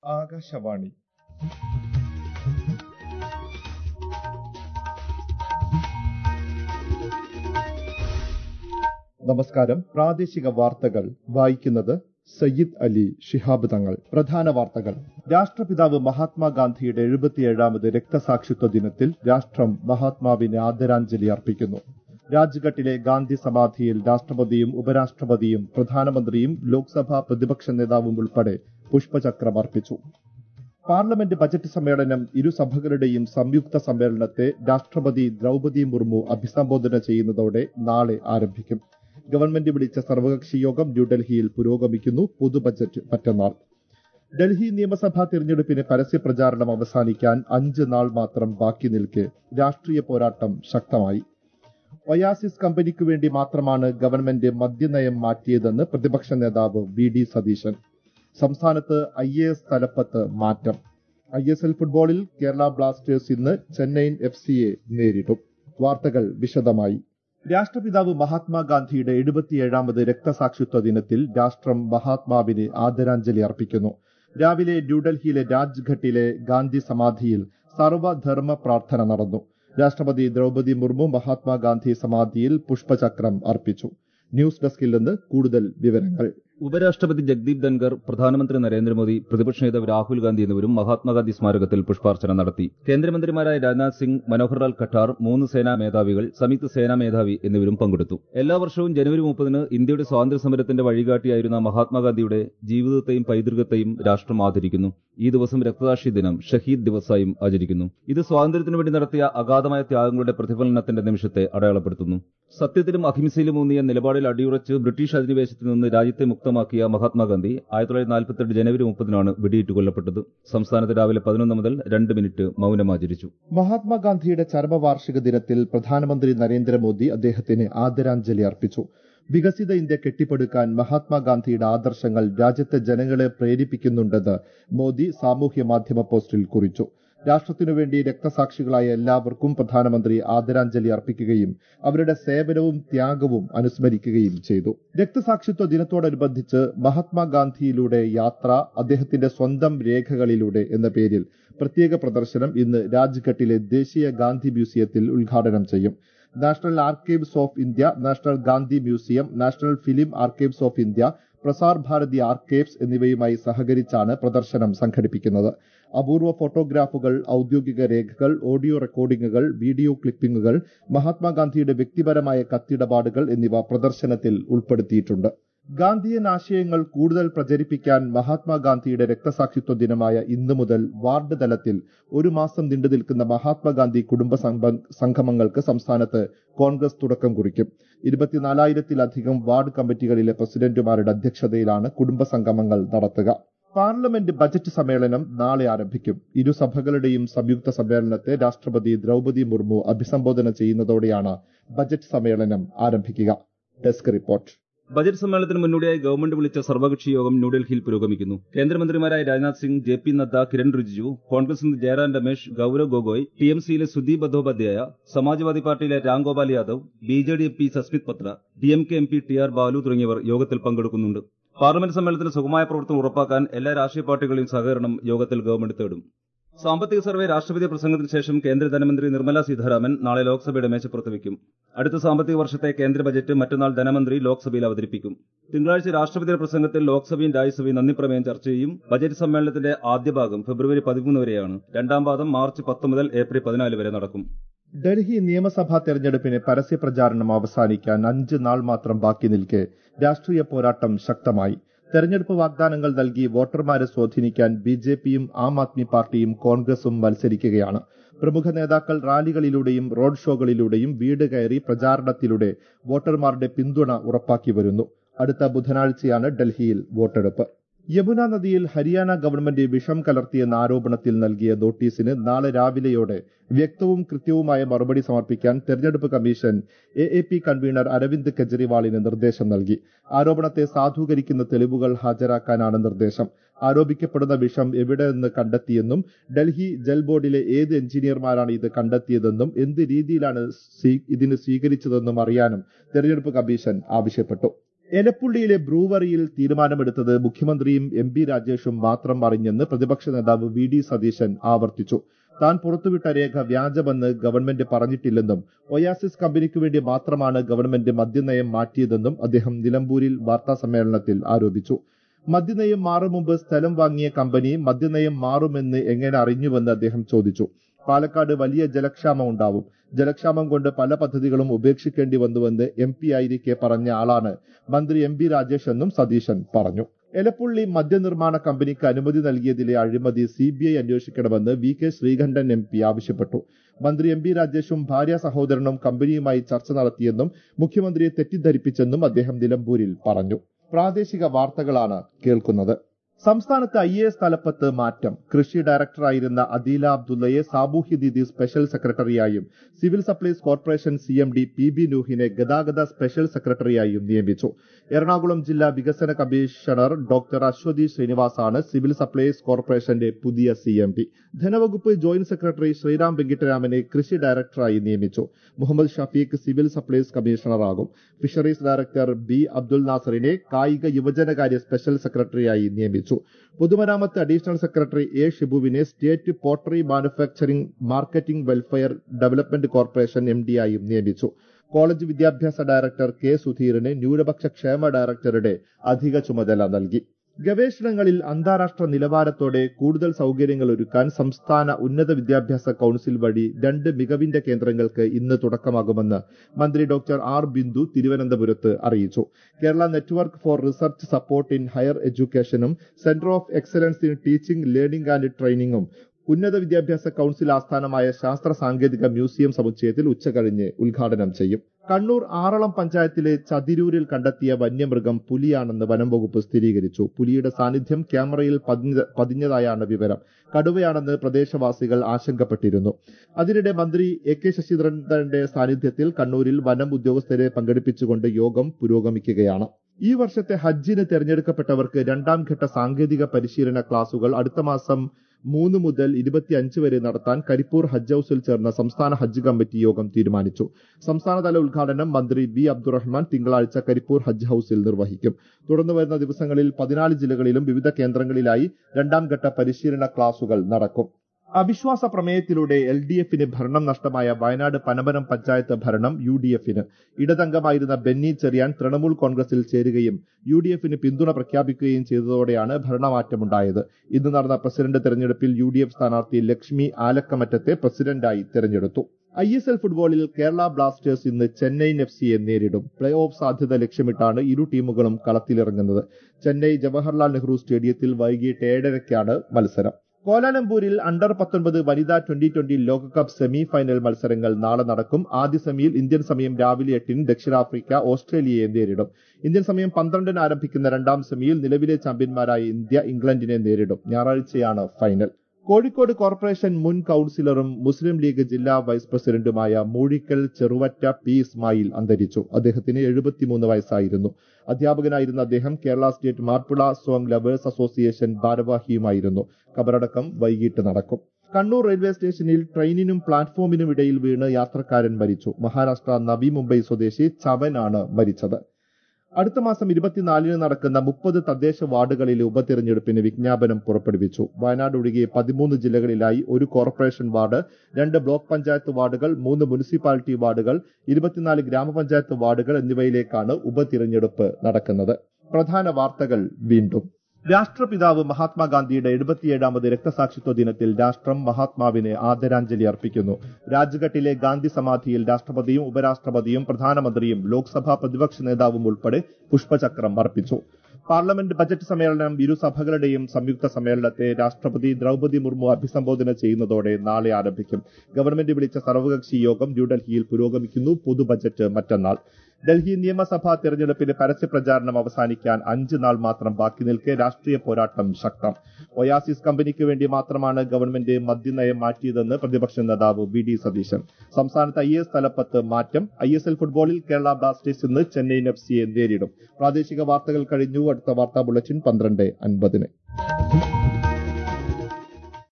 ആകാശവാണി നമസ്കാരം പ്രാദേശിക വാർത്തകൾ വായിക്കുന്നത് സയ്യിദ് അലി ശിഹാബ് തങ്ങൾ പ്രധാന വാർത്തകൾ രാഷ്ട്രപിതാവ് മഹാത്മാഗാന്ധിയുടെ എഴുപത്തിയേഴാമത് രക്തസാക്ഷിത്വ ദിനത്തിൽ രാഷ്ട്രം മഹാത്മാവിന് ആദരാഞ്ജലി അർപ്പിക്കുന്നു രാജ്ഘട്ടിലെ ഗാന്ധി സമാധിയിൽ രാഷ്ട്രപതിയും ഉപരാഷ്ട്രപതിയും പ്രധാനമന്ത്രിയും ലോക്സഭാ പ്രതിപക്ഷ നേതാവും ഉൾപ്പെടെ പുഷ്പചക്രം അർപ്പിച്ചു പാർലമെന്റ് ബജറ്റ് സമ്മേളനം ഇരുസഭകളുടെയും സംയുക്ത സമ്മേളനത്തെ രാഷ്ട്രപതി ദ്രൗപദി മുർമു അഭിസംബോധന ചെയ്യുന്നതോടെ നാളെ ആരംഭിക്കും ഗവൺമെന്റ് വിളിച്ച സർവകക്ഷി യോഗം ന്യൂഡൽഹിയിൽ പുരോഗമിക്കുന്നു പൊതു ബജറ്റ് മറ്റന്നാൾ ഡൽഹി നിയമസഭാ തിരഞ്ഞെടുപ്പിന് പരസ്യ പ്രചാരണം അവസാനിക്കാൻ അഞ്ച് നാൾ മാത്രം ബാക്കി നിൽക്കെ രാഷ്ട്രീയ പോരാട്ടം ശക്തമായി ഒയാസിസ് കമ്പനിക്കു വേണ്ടി മാത്രമാണ് ഗവൺമെന്റ് മദ്യനയം മാറ്റിയതെന്ന് പ്രതിപക്ഷ നേതാവ് വി ഡി സതീശൻ സംസ്ഥാനത്ത് ഐ എ എസ് തലപ്പത്ത് മാറ്റം ഐ എസ് എൽ ഫുട്ബോളിൽ കേരള ബ്ലാസ്റ്റേഴ്സ് ഇന്ന് ചെന്നൈയിൻ എഫ് സിയെ നേരിടും വാർത്തകൾ വിശദമായി രാഷ്ട്രപിതാവ് മഹാത്മാഗാന്ധിയുടെ എഴുപത്തിയേഴാമത് രക്തസാക്ഷിത്വ ദിനത്തിൽ രാഷ്ട്രം മഹാത്മാവിന് ആദരാഞ്ജലി അർപ്പിക്കുന്നു രാവിലെ ന്യൂഡൽഹിയിലെ രാജ്ഘട്ടിലെ ഗാന്ധി സമാധിയിൽ സർവധർമ്മ പ്രാർത്ഥന നടന്നു രാഷ്ട്രപതി ദ്രൗപദി മുർമു മഹാത്മാഗാന്ധി സമാധിയിൽ പുഷ്പചക്രം അർപ്പിച്ചു ന്യൂസ് ഡെസ്കിൽ നിന്ന് കൂടുതൽ വിവരങ്ങൾ ഉപരാഷ്ട്രപതി ജഗ്ദീപ് ധൻഖർ പ്രധാനമന്ത്രി നരേന്ദ്രമോദി പ്രതിപക്ഷ നേതാവ് രാഹുൽ ഗാന്ധി എന്നിവരും മഹാത്മാഗാന്ധി സ്മാരകത്തിൽ പുഷ്പാർച്ചന നടത്തി കേന്ദ്രമന്ത്രിമാരായ രാജ്നാഥ് സിംഗ് മനോഹർലാൽ ഖട്ടാർ മൂന്ന് സേനാ മേധാവികൾ സംയുക്ത സേനാ മേധാവി എന്നിവരും പങ്കെടുത്തു എല്ലാ വർഷവും ജനുവരി മുപ്പതിന് ഇന്ത്യയുടെ സ്വാതന്ത്ര്യ സമരത്തിന്റെ വഴികാട്ടിയായിരുന്ന മഹാത്മാഗാന്ധിയുടെ ജീവിതത്തെയും പൈതൃകത്തെയും രാഷ്ട്രം ആദരിക്കുന്നു ഈ ദിവസം രക്തസാക്ഷി ദിനം ഷഹീദ് ദിവസായും ആചരിക്കുന്നു ഇത് സ്വാതന്ത്ര്യത്തിനു വേണ്ടി നടത്തിയ അഗാധമായ ത്യാഗങ്ങളുടെ പ്രതിഫലനത്തിന്റെ നിമിഷത്തെ അടയാളപ്പെടുത്തുന്നു സത്യത്തിലും അഹിംസയിലും ഊന്നിയ നിലപാടിൽ അടിയുറച്ച് ബ്രിട്ടീഷ് അധിനിവേശത്തിൽ നിന്ന് രാജ്യത്തെ മുക്തമാക്കിയ മഹാത്മാഗാന്ധി ആയിരത്തി തൊള്ളായിരത്തി നാൽപ്പത്തെട്ട് ജനുവരി മുപ്പതിനാണ് വെടിയേറ്റ് കൊല്ലപ്പെട്ടത് സംസ്ഥാനത്ത് രാവിലെ പതിനൊന്ന് മുതൽ രണ്ട് മിനിറ്റ് മൌനമാചരിച്ചു മഹാത്മാഗാന്ധിയുടെ ചരമവാർഷിക ദിനത്തിൽ പ്രധാനമന്ത്രി നരേന്ദ്രമോദി അദ്ദേഹത്തിന് ആദരാഞ്ജലി അർപ്പിച്ചു വികസിത ഇന്ത്യ കെട്ടിപ്പടുക്കാൻ മഹാത്മാഗാന്ധിയുടെ ആദർശങ്ങൾ രാജ്യത്തെ ജനങ്ങളെ പ്രേരിപ്പിക്കുന്നുണ്ടെന്ന് മോദി സാമൂഹ്യ മാധ്യമ പോസ്റ്റിൽ കുറിച്ചു രാഷ്ട്രത്തിനുവേണ്ടി രക്തസാക്ഷികളായ എല്ലാവർക്കും പ്രധാനമന്ത്രി ആദരാഞ്ജലി അർപ്പിക്കുകയും അവരുടെ സേവനവും ത്യാഗവും അനുസ്മരിക്കുകയും ചെയ്തു രക്തസാക്ഷിത്വ ദിനത്തോടനുബന്ധിച്ച് മഹാത്മാഗാന്ധിയിലൂടെ യാത്ര അദ്ദേഹത്തിന്റെ സ്വന്തം രേഖകളിലൂടെ എന്ന പേരിൽ പ്രത്യേക പ്രദർശനം ഇന്ന് രാജ്ഘട്ടിലെ ദേശീയ ഗാന്ധി മ്യൂസിയത്തിൽ ഉദ്ഘാടനം ചെയ്യും national archives of India national Gandhi museum national film archives of India Prasar Bharati archives എന്നിവയുമായി സഹകരിച്ചാണ് പ്രദർശനം സംഘടിപ്പിക്കുന്നത് അപൂർവ ഫോട്ടോഗ്രാഫുകൾ ഔദ്യോഗിക രേഖകൾ ഓഡിയോ റെക്കോർഡിംഗുകൾ വീഡിയോ ക്ലിപ്പിംഗുകൾ മഹാത്മാഗാന്ധിയുടെ വ്യക്തിപരമായ കത്തിടപാടുകൾ എന്നിവ പ്രദർശനത്തിൽ ഉൾപ്പെടുത്തിയിട്ടുണ്ട് ഗാന്ധിയൻ ആശയങ്ങൾ കൂടുതൽ പ്രചരിപ്പിക്കാൻ മഹാത്മാഗാന്ധിയുടെ രക്തസാക്ഷിത്വ ദിനമായ ഇന്നു മുതൽ വാർഡ് തലത്തിൽ ഒരു മാസം നീണ്ടു നിൽക്കുന്ന മഹാത്മാഗാന്ധി കുടുംബ സംഗമങ്ങൾക്ക് സംസ്ഥാനത്ത് കോൺഗ്രസ് തുടക്കം കുറിക്കും ഇരുപത്തിനാലായിരത്തിലധികം വാർഡ് കമ്മിറ്റികളിലെ പ്രസിഡന്റുമാരുടെ അധ്യക്ഷതയിലാണ് കുടുംബ സംഗമങ്ങൾ നടത്തുക പാർലമെന്റ് ബജറ്റ് സമ്മേളനം നാളെ ആരംഭിക്കും ഇരുസഭകളുടെയും സംയുക്ത സമ്മേളനത്തെ രാഷ്ട്രപതി ദ്രൗപദി മുർമു അഭിസംബോധന ചെയ്യുന്നതോടെയാണ് ബജറ്റ് സമ്മേളനം ആരംഭിക്കുക ഡെസ്ക് റിപ്പോർട്ട് ബജറ്റ് സമ്മേളനത്തിന് മുന്നോടിയായി ഗവൺമെന്റ് വിളിച്ച സർവകക്ഷി യോഗം ന്യൂഡൽഹിയിൽ പുരോഗമിക്കുന്നു കേന്ദ്രമന്ത്രിമാരായ രാജ്നാഥ് സിംഗ് ജെ പി നദ്ദ കിരൺ റിജിജു കോൺഗ്രസിൽ നിന്ന് ജയറാം രമേശ് ഗൌരവ് ഗൊഗോയ് ടി എം സിയിലെ സുദീപ് ബന്ദോപാധ്യായ സമാജ്വാദി പാർട്ടിയിലെ Ramgopal Yadav B J D M P Sasmit Patra D M K M P T R Baalu തുടങ്ങിയവർ യോഗത്തിൽ പങ്കെടുക്കുന്നുണ്ട് പാർലമെന്റ് സമ്മേളനത്തിന് സുഗമമായ പ്രവർത്തനം ഉറപ്പാക്കാൻ എല്ലാ രാഷ്ട്രീയ പാർട്ടികളുടെയും സഹകരണം യോഗത്തിൽ ഗവൺമെന്റ് തേടും സാമ്പത്തിക സർവേ രാഷ്ട്രപതി പ്രസംഗത്തിന് ശേഷം കേന്ദ്ര ധനമന്ത്രി നിർമ്മല സീതാരാമൻ നാളെ ലോക്സഭയുടെ മേശപ്പുറത്ത് വയ്ക്കും അടുത്ത സാമ്പത്തിക വർഷത്തെ കേന്ദ്ര ബജറ്റ് മറ്റന്നാൾ ധനമന്ത്രി ലോക്സഭയിൽ അവതരിപ്പിക്കും തിങ്കളാഴ്ച രാഷ്ട്രപതിയുടെ പ്രസംഗത്തിൽ ലോക്സഭയും രാജ്യസഭയും നന്ദിപ്രമേയം ചർച്ച ചെയ്യും ബജറ്റ് സമ്മേളനത്തിന്റെ ആദ്യ ഭാഗം ഫെബ്രുവരി പതിമൂന്ന് വരെയാണ് രണ്ടാം പാദം മാർച്ച് പത്ത് മുതൽ ഏപ്രിൽ പതിനാല് വരെ നടക്കും ഡൽഹി നിയമസഭാ തെരഞ്ഞെടുപ്പിന് പരസ്യ പ്രചാരണം അവസാനിക്കാൻ അഞ്ച് നാൾ മാത്രം ബാക്കി നിൽക്കെ രാഷ്ട്രീയ പോരാട്ടം ശക്തമായി തെരഞ്ഞെടുപ്പ് വാഗ്ദാനങ്ങൾ നൽകി വോട്ടർമാരെ സ്വാധീനിക്കാൻ ബി ജെ പിയും ആം ആദ്മി പാർട്ടിയും കോൺഗ്രസും മത്സരിക്കുകയാണ് പ്രമുഖ നേതാക്കൾ റാലികളിലൂടെയും റോഡ് ഷോകളിലൂടെയും വീട് കയറി പ്രചാരണത്തിലൂടെ വോട്ടർമാരുടെ പിന്തുണ ഉറപ്പാക്കി വരുന്നു അടുത്ത ബുധനാഴ്ചയാണ് ഡൽഹിയിൽ വോട്ടെടുപ്പ് യമുന നദിയിൽ ഹരിയാന ഗവൺമെന്റ് വിഷം കലർത്തിയെന്ന ആരോപണത്തിൽ നൽകിയ നോട്ടീസിന് നാളെ രാവിലെയോടെ വ്യക്തവും കൃത്യവുമായ മറുപടി സമർപ്പിക്കാൻ തെരഞ്ഞെടുപ്പ് commission A A P convener Arvind കെജ്രിവാളിന് നിർദ്ദേശം നൽകി ആരോപണത്തെ സാധൂകരിക്കുന്ന തെളിവുകൾ ഹാജരാക്കാനാണ് നിർദ്ദേശം ആരോപിക്കപ്പെടുന്ന വിഷം എവിടെ നിന്ന് കണ്ടെത്തിയെന്നും ഡൽഹി ജൽ ബോർഡിലെ ഏത് എഞ്ചിനീയർമാരാണ് ഇത് കണ്ടെത്തിയതെന്നും എന്ത് രീതിയിലാണ് ഇതിന് സ്വീകരിച്ചതെന്നും അറിയാനും തെരഞ്ഞെടുപ്പ് കമ്മീഷൻ ആവശ്യപ്പെട്ടു എലപ്പുള്ളിയിലെ ബ്രൂവറിയിൽ തീരുമാനമെടുത്തത് മുഖ്യമന്ത്രിയും എം പി രാജേഷും മാത്രം അറിഞ്ഞെന്ന് പ്രതിപക്ഷ നേതാവ് വി ഡി സതീശൻ ആവർത്തിച്ചു താൻ പുറത്തുവിട്ട രേഖ വ്യാജമെന്ന് ഗവൺമെന്റ് പറഞ്ഞിട്ടില്ലെന്നും ഒയാസിസ് കമ്പനിക്ക് വേണ്ടി മാത്രമാണ് ഗവൺമെന്റ് മദ്യനയം മാറ്റിയതെന്നും അദ്ദേഹം നിലമ്പൂരിൽ വാർത്താസമ്മേളനത്തിൽ ആരോപിച്ചു മദ്യനയം മാറും മുമ്പ് സ്ഥലം വാങ്ങിയ കമ്പനി മദ്യനയം മാറുമെന്ന് എങ്ങനെ അറിഞ്ഞുവെന്ന് അദ്ദേഹം ചോദിച്ചു പാലക്കാട് വലിയ ജലക്ഷാമം ഉണ്ടാവും ജലക്ഷാമം കൊണ്ട് പല പദ്ധതികളും ഉപേക്ഷിക്കേണ്ടി വന്നുവെന്ന് എം പി ആയിരിക്കെ പറഞ്ഞ ആളാണ് മന്ത്രി എം പി രാജേഷ് എന്നും സതീശൻ പറഞ്ഞു എലപ്പുള്ളി മദ്യനിർമ്മാണ കമ്പനിക്ക് അനുമതി നൽകിയതിലെ അഴിമതി സി ബി ഐ അന്വേഷിക്കണമെന്ന് V K Sreekandan M P ആവശ്യപ്പെട്ടു മന്ത്രി എം പി രാജേഷും ഭാര്യ സഹോദരനും കമ്പനിയുമായി ചർച്ച നടത്തിയെന്നും മുഖ്യമന്ത്രിയെ തെറ്റിദ്ധരിപ്പിച്ചെന്നും അദ്ദേഹം നിലമ്പൂരിൽ പറഞ്ഞു പ്രാദേശിക വാർത്തകളാണ് കേൾക്കുന്നത് സംസ്ഥാനത്ത് ഐ എ എസ് തലപ്പത്ത് മാറ്റം കൃഷി ഡയറക്ടറായിരുന്ന അദീല അബ്ദുള്ളയെ സാമൂഹ്യനീതി സ്പെഷ്യൽ സെക്രട്ടറിയായും civil supplies corporation C M D P B നൂഹിനെ ഗതാഗത സ്പെഷ്യൽ സെക്രട്ടറിയായും നിയമിച്ചു എറണാകുളം ജില്ലാ വികസന കമ്മീഷണർ ഡോക്ടർ അശ്വതി ശ്രീനിവാസാണ് സിവിൽ സപ്ലൈസ് കോർപ്പറേഷന്റെ പുതിയ സി എം ഡി ധനവകുപ്പ് ജോയിന്റ് സെക്രട്ടറി ശ്രീറാം വെങ്കിട്ടരാമനെ കൃഷി ഡയറക്ടറായി നിയമിച്ചു മുഹമ്മദ് ഷഫീഖ് സിവിൽ സപ്ലൈസ് കമ്മീഷണറാകും ഫിഷറീസ് ഡയറക്ടർ ബി അബ്ദുൽ നാസറിനെ കായിക യുവജനകാര്യ സ്പെഷ്യൽ സെക്രട്ടറിയായി നിയമിച്ചു പൊതുമരാമത്ത് അഡീഷണൽ സെക്രട്ടറി എ ഷിബുവിനെ state pottery manufacturing marketing welfare development corporation M ഡിയായും നിയമിച്ചു കോളേജ് വിദ്യാഭ്യാസ ഡയറക്ടർ കെ സുധീറിന് ന്യൂനപക്ഷ ക്ഷേമ ഡയറക്ടറുടെ അധിക ചുമതല നൽകി ഗവേഷണങ്ങളിൽ അന്താരാഷ്ട്ര നിലവാരത്തോടെ കൂടുതൽ സൗകര്യങ്ങൾ ഒരുക്കാൻ സംസ്ഥാന ഉന്നത വിദ്യാഭ്യാസ കൌൺസിൽ വഴി രണ്ട് മികവിന്റെ കേന്ദ്രങ്ങൾക്ക് ഇന്ന് തുടക്കമാകുമെന്ന് മന്ത്രി ഡോക്ടർ ആർ ബിന്ദു തിരുവനന്തപുരത്ത് അറിയിച്ചു Kerala network for research support in higher എഡ്യൂക്കേഷനും centre of excellence in teaching learning and ട്രെയിനിങ്ങും ഉന്നത വിദ്യാഭ്യാസ കൌൺസിൽ ആസ്ഥാനമായ ശാസ്ത്ര സാങ്കേതിക മ്യൂസിയം സമുച്ചയത്തിൽ ഉച്ചകഴിഞ്ഞ് ഉദ്ഘാടനം ചെയ്യും കണ്ണൂർ ആറളം പഞ്ചായത്തിലെ ചതിരൂരിൽ കണ്ടെത്തിയ വന്യമൃഗം പുലിയാണെന്ന് വനം വകുപ്പ് സ്ഥിരീകരിച്ചു പുലിയുടെ സാന്നിധ്യം ക്യാമറയിൽ പതിഞ്ഞ പതിഞ്ഞതായാണ് വിവരം കടുവയാണെന്ന് പ്രദേശവാസികൾ ആശങ്കപ്പെട്ടിരുന്നു അതിനിടെ മന്ത്രി എ കെ ശശീന്ദ്രന്റെ സാന്നിധ്യത്തിൽ കണ്ണൂരിൽ വനം ഉദ്യോഗസ്ഥരെ പങ്കെടുപ്പിച്ചുകൊണ്ട് യോഗം പുരോഗമിക്കുകയാണ് ഈ വർഷത്തെ ഹജ്ജിന് തെരഞ്ഞെടുക്കപ്പെട്ടവർക്ക് രണ്ടാം ഘട്ട സാങ്കേതിക പരിശീലന ക്ലാസുകൾ അടുത്ത മാസം മൂന്ന് മുതൽ ഇരുപത്തിയഞ്ച് വരെ നടത്താൻ കരിപ്പൂർ ഹജ്ജ് ഹൌസിൽ ചേർന്ന സംസ്ഥാന ഹജ്ജ് കമ്മിറ്റി യോഗം തീരുമാനിച്ചു സംസ്ഥാനതല ഉദ്ഘാടനം മന്ത്രി ബി അബ്ദുറഹ്മാൻ തിങ്കളാഴ്ച കരിപ്പൂർ ഹജ്ജ് ഹൌസിൽ നിർവഹിക്കും തുടർന്ന് വരുന്ന ദിവസങ്ങളിൽ പതിനാല് ജില്ലകളിലും വിവിധ കേന്ദ്രങ്ങളിലായി രണ്ടാം ഘട്ട പരിശീലന ക്ലാസുകൾ നടക്കും അവിശ്വാസ പ്രമേയത്തിലൂടെ എൽ ഡി എഫിന് ഭരണം നഷ്ടമായ വയനാട് പനമരം പഞ്ചായത്ത് ഭരണം യു ഡി എഫിന് ഇടതംഗമായിരുന്ന ബെന്നി ചെറിയാൻ തൃണമൂൽ കോൺഗ്രസിൽ ചേരുകയും യു ഡി എഫിന് പിന്തുണ പ്രഖ്യാപിക്കുകയും ചെയ്തതോടെയാണ് ഭരണമാറ്റമുണ്ടായത് ഇന്ന് നടന്ന പ്രസിഡന്റ് തെരഞ്ഞെടുപ്പിൽ യു ഡി എഫ് സ്ഥാനാർത്ഥി ലക്ഷ്മി ആലക്കമറ്റത്തെ പ്രസിഡന്റായി തെരഞ്ഞെടുത്തു ഐ എസ് എൽ ഫുട്ബോളിൽ കേരള ബ്ലാസ്റ്റേഴ്സ് ഇന്ന് ചെന്നൈയിൻ എഫ് സിയെ നേരിടും പ്ലേ ഓഫ് സാധ്യത ലക്ഷ്യമിട്ടാണ് ഇരു ടീമുകളും കളത്തിലിറങ്ങുന്നത് ചെന്നൈ ജവഹർലാൽ നെഹ്റു സ്റ്റേഡിയത്തിൽ വൈകിട്ട് ഏഴരയ്ക്കാണ് മത്സരം കോലാലംപൂരിൽ അണ്ടർ പത്തൊൻപത് വനിതാ ട്വന്റി ട്വന്റി ലോകകപ്പ് സെമി ഫൈനൽ മത്സരങ്ങൾ നാളെ നടക്കും ആദ്യ സെമിയിൽ ഇന്ത്യൻ സമയം രാവിലെ എട്ടിന് ദക്ഷിണാഫ്രിക്ക ഓസ്ട്രേലിയയെ നേരിടും ഇന്ത്യൻ സമയം പന്ത്രണ്ടിന് ആരംഭിക്കുന്ന രണ്ടാം സെമിയിൽ നിലവിലെ ചാമ്പ്യന്മാരായ ഇന്ത്യ ഇംഗ്ലണ്ടിനെ നേരിടും ഞായറാഴ്ചയാണ് ഫൈനൽ കോഴിക്കോട് കോർപ്പറേഷൻ മുൻ കൌൺസിലറും മുസ്ലിം ലീഗ് ജില്ലാ വൈസ് പ്രസിഡന്റുമായ മൂഴിക്കൽ ചെറുവറ്റ പി ഇസ്മായിൽ അന്തരിച്ചു അദ്ദേഹത്തിന് എഴുപത്തിമൂന്ന് വയസ്സായിരുന്നു അധ്യാപകനായിരുന്ന അദ്ദേഹം Kerala state Mappila song lovers association ഭാരവാഹിയുമായിരുന്നു കബറടക്കം വൈകിട്ട് നടക്കും കണ്ണൂർ റെയിൽവേ സ്റ്റേഷനിൽ ട്രെയിനിനും പ്ലാറ്റ്ഫോമിനും ഇടയിൽ വീണ് യാത്രക്കാരൻ മരിച്ചു മഹാരാഷ്ട്ര നവി മുംബൈ സ്വദേശി ചവനാണ് മരിച്ചത് അടുത്ത മാസം ഇരുപത്തിനാലിന് നടക്കുന്ന മുപ്പത് തദ്ദേശ വാർഡുകളിലെ ഉപതെരഞ്ഞെടുപ്പിന് വിജ്ഞാപനം പുറപ്പെടുവിച്ചു വയനാട് ഒഴികെ പതിമൂന്ന് ജില്ലകളിലായി ഒരു കോർപ്പറേഷൻ വാർഡ് രണ്ട് ബ്ലോക്ക് പഞ്ചായത്ത് വാർഡുകൾ മൂന്ന് മുനിസിപ്പാലിറ്റി വാർഡുകൾ ഇരുപത്തിനാല് ഗ്രാമപഞ്ചായത്ത് വാർഡുകൾ എന്നിവയിലേക്കാണ് ഉപതിരഞ്ഞെടുപ്പ് നടക്കുന്നത് പ്രധാന വാർത്തകൾ വീണ്ടും രാഷ്ട്രപിതാവ് മഹാത്മാഗാന്ധിയുടെ എഴുപത്തിയേഴാമത് രക്തസാക്ഷിത്വ ദിനത്തിൽ രാഷ്ട്രം മഹാത്മാവിന് ആദരാഞ്ജലി അർപ്പിക്കുന്നു രാജ്ഘട്ടിലെ ഗാന്ധി സമാധിയിൽ രാഷ്ട്രപതിയും ഉപരാഷ്ട്രപതിയും പ്രധാനമന്ത്രിയും ലോക്സഭാ പ്രതിപക്ഷ നേതാവും ഉൾപ്പെടെ പുഷ്പചക്രം അർപ്പിച്ചു പാർലമെന്റ് ബജറ്റ് സമ്മേളനം ഇരു സഭകളുടെയും സംയുക്ത സമ്മേളനത്തെ രാഷ്ട്രപതി ദ്രൌപതി മുർമു അഭിസംബോധന ചെയ്യുന്നതോടെ നാളെ ആരംഭിക്കും ഗവൺമെന്റ് വിളിച്ച സർവകക്ഷി യോഗം ന്യൂഡൽഹിയിൽ പുരോഗമിക്കുന്നു പൊതു ബജറ്റ് മറ്റന്നാൾ ഡൽഹി നിയമസഭാ തെരഞ്ഞെടുപ്പിന് പരസ്യപ്രചാരണം അവസാനിക്കാൻ അഞ്ച് നാൾ മാത്രം ബാക്കി നിൽക്കെ രാഷ്ട്രീയ പോരാട്ടം ശക്തം ഒയാസിസ് കമ്പനിക്ക് വേണ്ടി മാത്രമാണ് ഗവൺമെന്റ് മദ്യനയം മാറ്റിയതെന്ന് പ്രതിപക്ഷ നേതാവ് വി ഡി സതീശൻ സംസ്ഥാനത്ത് ഐ എസ് തലപ്പത്ത് മാറ്റം ഐ എസ് എൽ ഫുട്ബോളിൽ കേരള ബ്ലാസ്റ്റേഴ്സ് ഇന്ന് ചെന്നൈയിൻ എഫ് സിയെ നേരിടും പ്രാദേശിക വാർത്തകൾ കഴിഞ്ഞു അടുത്ത വാർത്താ ബുള്ളറ്റിൻ പന്ത്രണ്ട് അൻപതിന്